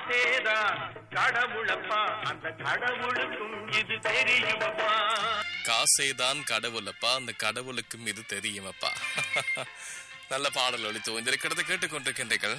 காசேதான் கடவுளப்பா அந்த கடவுளுக்கும் இது தெரியுமப்பா காசேதான் கடவுளப்பா அந்த கடவுளுக்கும் இது தெரியுமப்பா நல்ல பாடல் ஒழித்து இந்த கிடத்தை கேட்டுக்கொண்டிருக்கின்றீர்கள்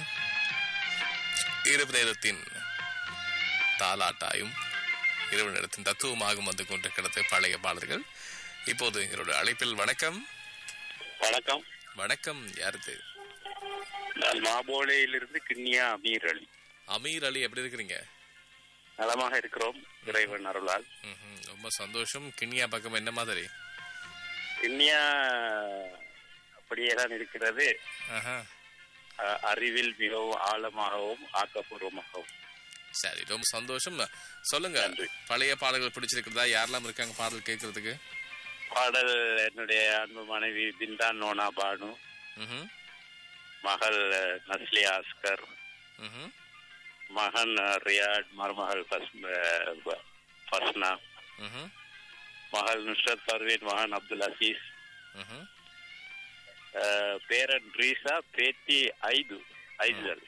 இரவு நேரத்தின் தாலாட்டாயும் இரவு நேரத்தின் தத்துவமாகவும் வந்து கொண்டிருக்கிறது பழைய பாடல்கள் இப்போது எங்களோட அழைப்பில் வணக்கம் வணக்கம் வணக்கம் யாருது நான் மாபோலையிலிருந்து கிண்ணியா அமீர் அலி அமீர் அலி எப்படி இருக்கிறீங்க நலமாக இருக்கிறோம் இறைவன் அருளால் ம்ஹும். ரொம்ப சந்தோஷம் கிண்ணியா பக்கம் என்ன மாதிரி கிண்ணியா அப்படியே தான் இருக்கிறது ஆஹா. அ- அறிவில் மிகவும் ஆழமாகவும் ஆக்கப்பூர்வமாகவும் சரி ரொம்ப சந்தோஷம் சொல்லுங்க நன்றி. பழைய பாடல்கள் பிடிச்சிருக்கிறதா யாரெல்லாம் இருக்காங்க பாடல் கேட்கறதுக்கு பாடல் என்னுடைய அன்பு மனைவி பிந்தான் நோனா பானு ம்ஹும். மகள் அஹ், நஸ்லியா அஸ்கர் ம்ஹும். மகன் அஹ், ரியாட் மருமகள் ஃபஸ்- அஹ், ப- ஃபஸ்னா ம்ஹும். மகள் நுஸ்ரத் பர்வீன் மகன் அப்துல் அசீஸ் ம்ஹும். அஹ், பேரன் ரீசா பேத்தி ஐது ஐதுதல்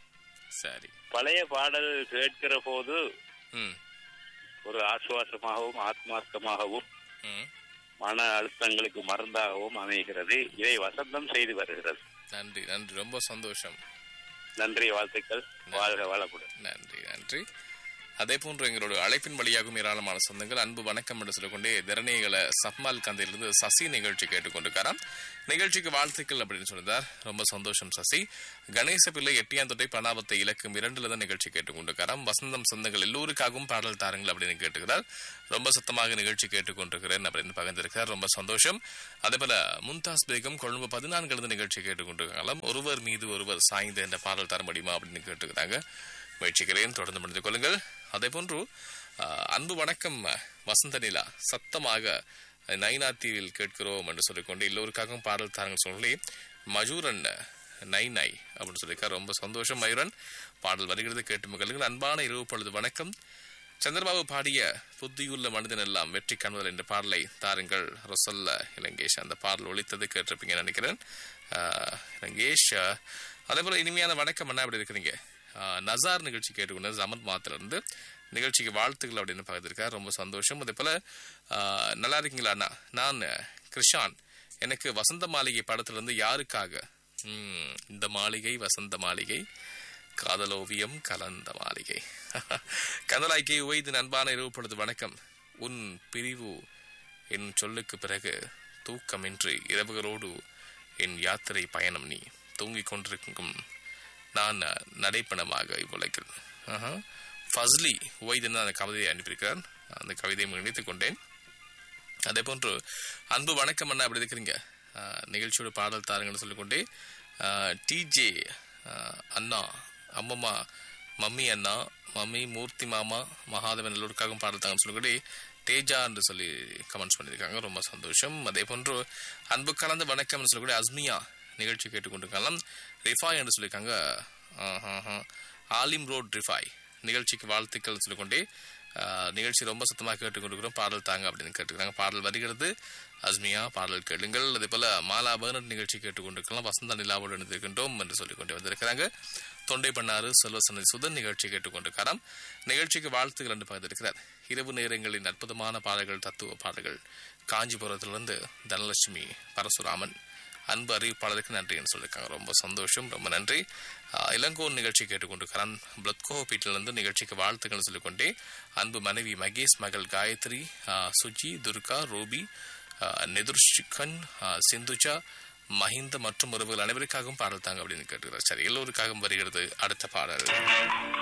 சரி பழைய பாடல் கேட்கிற போது ம் ஒரு ஆசுவாசமாகவும் ஆத்மார்த்தமாகவும் ம் மன அழுத்தங்களுக்கு மருந்தாகவும் அமைகிறது இதை வசந்தம் செய்து வருகிறது நன்றி நன்றி ரொம்ப சந்தோஷம் நன்றி வாழ்த்துக்கள் வாழ்க வளமுடன் நன்றி நன்றி அதே போன்று எங்களோட அழைப்பின் வழியாகவும் ஏராளமான சொந்தங்கள் அன்பு வணக்கம் என்று சொல்லிக்கொண்டே திறனைகளை சப்மால் கந்தையிலிருந்து சசி நிகழ்ச்சி கேட்டுக்கொண்டிருக்காராம் நிகழ்ச்சிக்கு வாழ்த்துக்கள் அப்படின்னு சொல்லியிருந்தார் ரொம்ப சந்தோஷம் சசி கணேச பிள்ளை எட்டியாந்தொட்டை பணாவத்தை இலக்கம் இரண்டுல தான் நிகழ்ச்சி கேட்டுக்கொண்டிருக்காராம் வசந்தம் சொந்தங்கள் எல்லோருக்காகவும் பாடல் தாருங்கள் அப்படின்னு கேட்டுக்கிறார் ரொம்ப சத்தமாக நிகழ்ச்சி கேட்டுக்கொண்டிருக்கிறேன் அப்படின்னு பகிர்ந்திருக்கிறார் ரொம்ப சந்தோஷம் அதே போல மும்தாஸ் பேகம் கொழும்பு பதினான்கு இருந்து நிகழ்ச்சி கேட்டுக்கொண்டிருக்காங்களாம் ஒருவர் மீது ஒருவர் சாய்ந்து என்ற பாடல் தர முடியுமா அப்படின்னு கேட்டுக்கிறாங்க முயற்சிக்கிறேன் தொடர்ந்து முடிந்து கொள்ளுங்கள் அதே போன்று அஹ், அன்பு வணக்கம் வசந்த நிலா சத்தமாக நைனாத்தீவில் கேட்கிறோம் என்று சொல்லிக்கொண்டு எல்லோருக்காகவும் பாடல் தாருங்கள் சொல்லி மஜூரன் நை நை அப்படின்னு சொல்லியிருக்கார் ரொம்ப சந்தோஷம் மயூரன் பாடல் வருகிறது கேட்டு மகளுங்கள் அன்பான இரவு பொழுது வணக்கம் சந்திரபாபு பாடிய புத்தியுள்ள மனிதன் எல்லாம் வெற்றி காணுதல் என்ற பாடலை தாருங்கள் ரொசல்ல இலங்கேஷ் அந்த பாடல் ஒழித்தது கேட்டிருப்பீங்க நினைக்கிறேன் ஆஹ், இலங்கேஷ் ஆஹ், அதே போல இனிமையான வணக்கம் என்ன அப்படி இருக்கிறீங்க ஆஹ், நசார் நிகழ்ச்சி கேட்டுக்கொண்டு ஜமத் மாத்திர இருந்து நிகழ்ச்சிக்கு வாழ்த்துக்கள் அப்படின்னு பகிர்ந்திருக்கார் ரொம்ப சந்தோஷம் அதே போல ஆஹ், நல்லா இருக்கீங்களா அண்ணா நான் கிருஷான் எனக்கு வசந்த மாளிகை படத்திலிருந்து யாருக்காக ம், இந்த மாளிகை வசந்த மாளிகை காதலோவியம் கலந்த மாளிகை கந்தலாய்க்கை உவைது அன்பான இரவு பொழுது வணக்கம் உன் பிரிவு என் சொல்லுக்கு பிறகு தூக்கமின்றி இரவுகளோடு என் யாத்திரை பயணம் நீ தூங்கிக் கொண்டிருக்கும் நான் நடைப்பணமாக இவ்வுலகில் ஆஹா. ஃபஸ்லி உவைதுன்னு அந்த கவிதையை அனுப்பியிருக்கிறார் அந்த கவிதையை நினைத்துக் கொண்டேன் அதே போன்று அன்பு வணக்கம் அண்ணா அப்படி இருக்கிறீங்க ஆஹ், நிகழ்ச்சியோட பாடல் தாருங்கன்னு சொல்லிக்கொண்டே டிஜே அண்ணா அம்மம்மா மம்மி அண்ணா மம்மி மூர்த்தி மாமா மகாதேவன் எல்லோருக்காகவும் பாடல் தாங்கன்னு சொல்லிக்கொண்டே தேஜா என்று சொல்லி கமெண்ட்ஸ் பண்ணியிருக்காங்க ரொம்ப சந்தோஷம் அதே போன்று அன்பு கலந்து வணக்கம்னு சொல்லக்கூடிய அஸ்மியா நிகழ்ச்சி கேட்டுக்கொண்டிருக்கலாம் ரிஃபாய் என்று சொல்லியிருக்காங்க ஆஹாஹா. ஆலிம் ரோட் ரிஃபாய் நிகழ்ச்சிக்கு வாழ்த்துக்கள் சொல்லிக்கொண்டே ஆஹ், நிகழ்ச்சி ரொம்ப சத்தமாக கேட்டுக்கொண்டிருக்கிறோம் பாடல் தாங்க அப்படின்னு கேட்டுக்கிறாங்க பாடல் வருகிறது அஸ்மியா பாடல் கேளுங்கள் அதே போல மாலா பேர்னட் நிகழ்ச்சி கேட்டுக்கொண்டிருக்கலாம் வசந்த நிலாவோடு இணைந்திருக்கின்றோம் என்று சொல்லிக்கொண்டு வந்திருக்கிறாங்க தொண்டை பண்ணாறு செல்வசனதி சுதன் நிகழ்ச்சி கேட்டுக்கொண்டிருக்காராம் நிகழ்ச்சிக்கு வாழ்த்துக்கள் என்று பகிர்ந்திருக்கிறார் இரவு நேரங்களின் அற்புதமான பாடல்கள் தத்துவ பாடல்கள் காஞ்சிபுரத்திலிருந்து தனலட்சுமி பரசுராமன் அன்பு அறிவிப்பாளருக்கு நன்றி என்று சொல்லியிருக்காங்க ரொம்ப சந்தோஷம் ரொம்ப நன்றி ஆஹ், இளங்கோன் நிகழ்ச்சி கேட்டுக்கொண்டிருக்கிறான் பிளத்கோ வீட்டிலிருந்து நிகழ்ச்சிக்கு வாழ்த்துக்கள் சொல்லிக்கொண்டே அன்பு மனைவி மகேஷ் மகள் காயத்ரி ஆஹ், சுஜி துர்கா ரூபி ஆஹ், நிதுர்ஷிகன் ஆஹ், சிந்துஜா மஹிந்த மற்றும் உறவுகள் அனைவருக்காகவும் பாடல் தாங்க அப்படின்னு கேட்டுக்கிறார் சரி எல்லோருக்காகவும் வருகிறது அடுத்த பாடல்